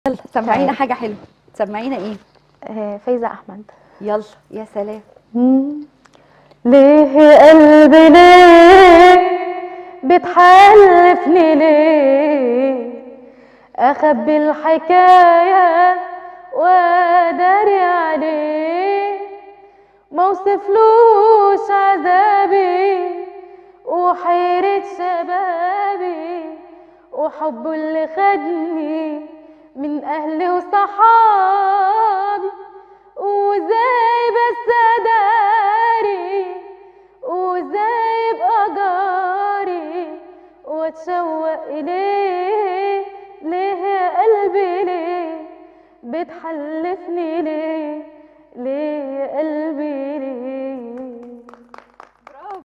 يلا سمعينا طيب. حاجة حلوة سمعينا ايه آه، فايزة أحمد يلا يا سلام ليه يا قلبي ليه بتحلفني ليه أخبي الحكاية وأداري عليه موصفلوش عذابي وحيرة شبابي وحبه اللي خدني من أهلي وصحابي وزي بس أداري وزي يبقى جاري واتشوق إليه ليه يا قلبي ليه بتحلفني ليه ليه